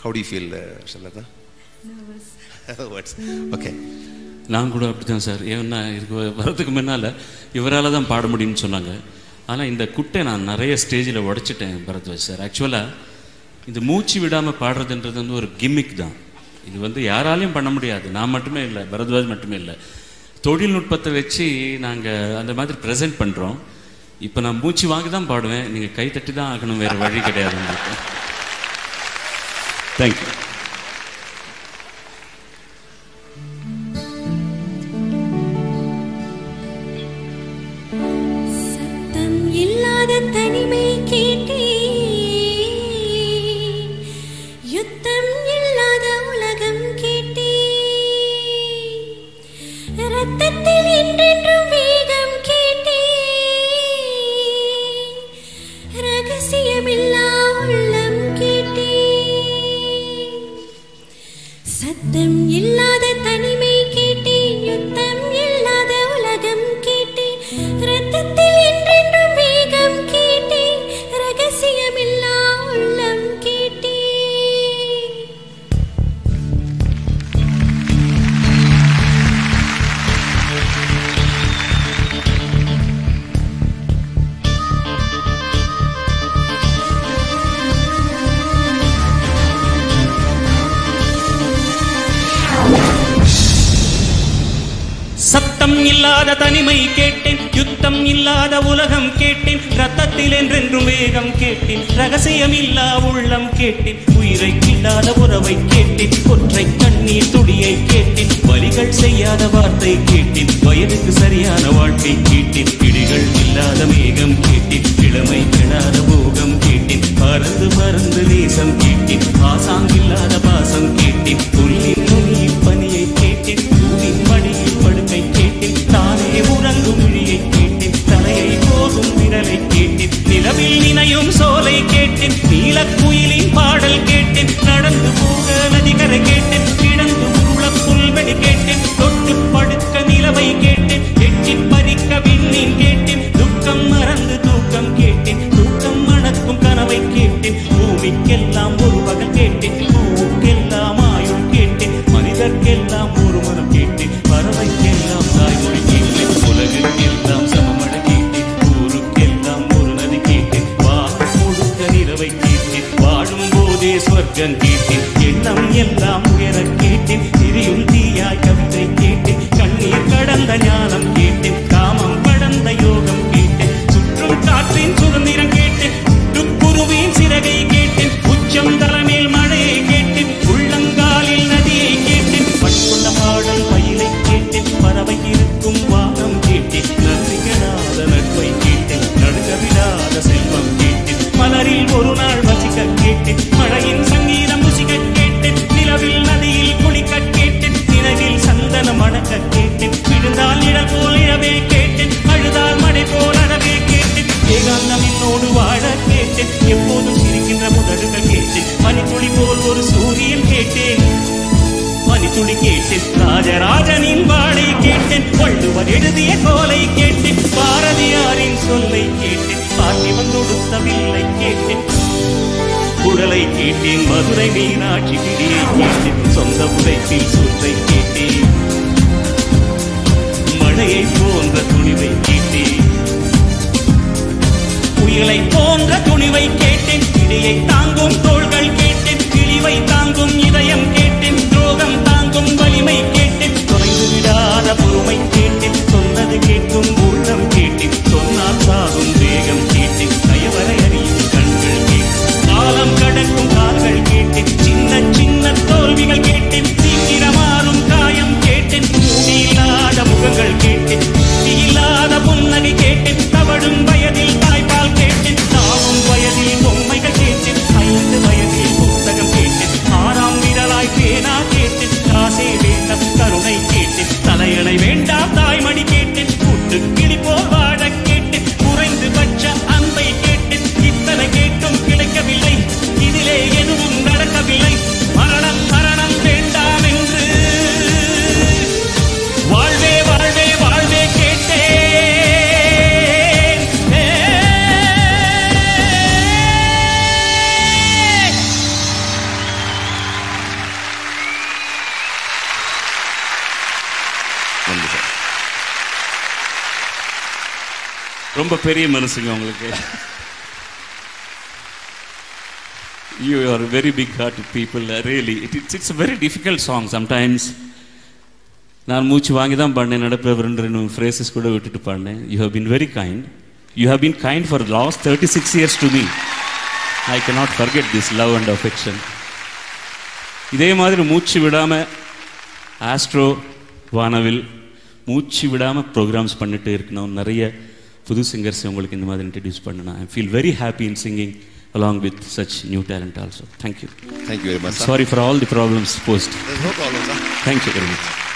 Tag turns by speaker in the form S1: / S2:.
S1: How to feel ஷல்லதா words okay
S2: நான் கூட அப்படிதான் சார் ஏன்னா இதுக்கு வரதுக்கு முன்னால் இவரால் தான் பாட முடியும்னு சொன்னாங்க ஆனால் இந்த குட்டை நான் நிறைய ஸ்டேஜில் உடைச்சிட்டேன் பரத்வாஜ் சார் ஆக்சுவலாக இந்த மூச்சு விடாமல் பாடுறதுன்றது வந்து ஒரு கிம்மிக் தான் இது வந்து யாராலையும் பண்ண முடியாது நான் மட்டுமே இல்லை பரத்வாஜ் மட்டுமே இல்லை தொழில்நுட்பத்தை வச்சு நாங்கள் அந்த மாதிரி ப்ரெசென்ட் பண்ணுறோம் இப்போ நான் மூச்சு வாங்கி தான் பாடுவேன் நீங்கள் கை தட்டி தான் ஆகணும் வேறு வழி கிடையாது உங்களுக்கு தேங்க்யூ
S3: சத்தம் இல்லாத தனிமை கேட்டே யுத்தம் இல்லாத உலகம் கேட்டே ரத்தத்தில் என்றென்றும் வேகம் கேட்டே ரகசியமில்லா உள்ளம் கேட்டே சத்தம் இல்லாத தனிமை கேட்டேன் யுத்தம் இல்லாத உலகம் கேட்டேன் ரத்தத்தில் என்றென்றும் வேகம் கேட்டேன் ரகசியமில்லா உள்ளம் கேட்டேன்
S4: சத்தம் இல்லாத தனிமை கேட்டேன் யுத்தம் இல்லாத உலகம் கேட்டேன் ரத்தத்தில் என்றென்றும் வேகம் கேட்டேன் ரகசியம் இல்லா உள்ளம் கேட்டேன் உயிரை இல்லாத உறவை கேட்டேன் ஒற்றை கண்ணீர் துடியை கேட்டேன் வலிகள் செய்யாத வார்த்தை கேட்டேன் வயதுக்கு சரியான வாழ்க்கை கேட்டேன் இடிகள் இல்லாத மேகம் கேட்டேன் இளமை கெடாத போகம் கேட்டேன் பறந்து பறந்து தேசம் கேட்டேன் பாசாங்கில்லாத பாசம் கேட்டேன் புல்லின் நுனியில் பனியை கேட்டேன் பூவின் மடியில் படுக்கை கேட்டேன் தானே உறங்கும் விழியை கேட்டேன் தலையை போகும் விரலை கேட்டேன் நிலவில் நினையும் சோலை கேட்டேன் நீலக்குயிலின் பாடல் கேட்டேன் நடந்து போக நதிகரை கேட்டேன் கிடந்து உருள புல்வெளி கேட்டேன் தொட்டு படுக்க நிலவை கேட்டேன் எட்டி பறிக்க விண்ணின் கேட்டேன் துக்கம் மறந்து தூக்கம் கேட்டேன் தூக்கம் மணக்கும் கனவை கேட்டேன் பூமிக்கெல்லாம் ஒரு பகல் கேட்டேன் பூவுக்கெல்லாம் ஆயுள் கேட்டேன் மனிதர்க்கெல்லாம் ஒரு மனம் கேட்டேன் பறவைக்கெல்லாம் தாய்மொழி கேட்டேன் உலகுக்கெல்லாம் சமமழ கேட்டேன் ஊருக்கெல்லாம் ஒரு நதி கேட்டேன் வானம் முழுக்க நிலவை கேட்டேன் வாழும் போதே சொர்க்கம் கேட்டேன் எண்ணம் எல்லாம் உயர கேட்டேன் திரியும் தீயாய் கவிதை கேட்டேன் கண்ணீர் கடந்த ஞானம் கேட்டேன் காமம் கடந்த யோகம் கேட்டேன் சுற்றும் காற்றின் சுதந்திரம் கேட்டேன் குருவின் சிறகை கேட்டேன் உச்சம் தலைமேல் மழையை கேட்டேன் உள்ளங்காலில் நதியை கேட்டேன் பட்டுள்ள பாடல் பயிலை கேட்டேன் பறவை இருக்கும் வானம் கேட்டேன் நன்றி கெடாத நட்பை கேட்டேன் நடுங்க விடாத செல்வம் கேட்டேன் மலரில் ஒரு நாள் வசிக்க கேட்டேன் மழையின் சங்கீதம் ருசிக்க கேட்டேன் நிலவில் நதியில் குளிக்க கேட்டேன் நிலவில் சந்தனம் மணக்க கேட்டேன் விழுந்தால் நிழல் போல் இழவே கேட்டேன் அழுதால் மழை போல் அழவே கேட்டேன் ஏகாந்தம் என்னோடு வாழ கேட்டேன் எப்போதும் சிரிக்கின்ற முதல்கள் கேட்டேன் மணித்துளி போல் ஒரு சூரியன் கேட்டேன் மணித்துளி கேட்டேன் ராஜராஜனின் வாடை கேட்டேன் வள்ளுவர் எழுதிய கோலை கேட்டேன் பாரதியாரின் சொல்லை கேட்டேன் பாட்டிவன் கொடுத்த வில்லை கேட்டேன் குரலை கேட்டேன் மதுரை மீனாட்சி பிடியை கேட்டேன் சொந்த உழைப்பில் சூற்றை கேட்டேன் மழையை போன்ற துணிவை கேட்டேன் புயலை போன்ற துணிவை கேட்டேன் இடையை தாங்கும் தோள்கள் கேட்டேன் கிழிவை தாங்கும் இதயம் கேட்டேன் துரோகம் தாங்கும் வலிமை கேட்டேன் தொலைந்து விடாத பொறுமை கேட்டேன் சொன்னது கேட்கும் உள்ளம் கேட்டேன் சொன்னால் சாகும் வேகம் கேட்டேன் கயவரை அறியும் கண்கள் கேட்டேன் காலம் கடக்கும் கால்கள் கேட்டேன் சின்ன சின்ன தோல்விகள் கேட்டேன் சீக்கிரமாறும் காயம் கேட்டேன் மூடி இல்லாத முகங்கள் கேட்டேன் புத்தி இல்லாத புன்னகை கேட்டேன் தவழும் வயதில் தாய்ப்பால் கேட்டேன் தாவும் வயதில் பொம்மைகள் கேட்டேன் ஐந்து வயதில்
S2: ரொம்ப பெரிய மனசுங்க உங்களுக்கு you are very big heart people really it it's it's very difficult song sometimes நான் மூச்சு வாங்கி தான் பாடினேன் நடப்பில் ரெண்டு ரெண்டு ஃப்ரேசஸ் கூட விட்டுட்டு பாடினேன் you have been very kind you have been kind for last thirty six years to me I cannot forget this love and affection இதே மாதிரி மூச்சு விடாமல் ஆஸ்ட்ரோ வானவில் மூச்சு விடாமல் ப்ரோக்ராம்ஸ் பண்ணிட்டு இருக்கணும் நிறைய புது சிங்கர்ஸ் உங்களுக்கு இந்த மாதிரி இன்ட்ரடியூஸ் பண்ணணும் I feel very happy in singing along with such new talent also. Thank you.
S1: Thank you very much, sir.
S2: Sorry for all the problems posed.
S1: There's no problem, sir.
S2: Thank you very much.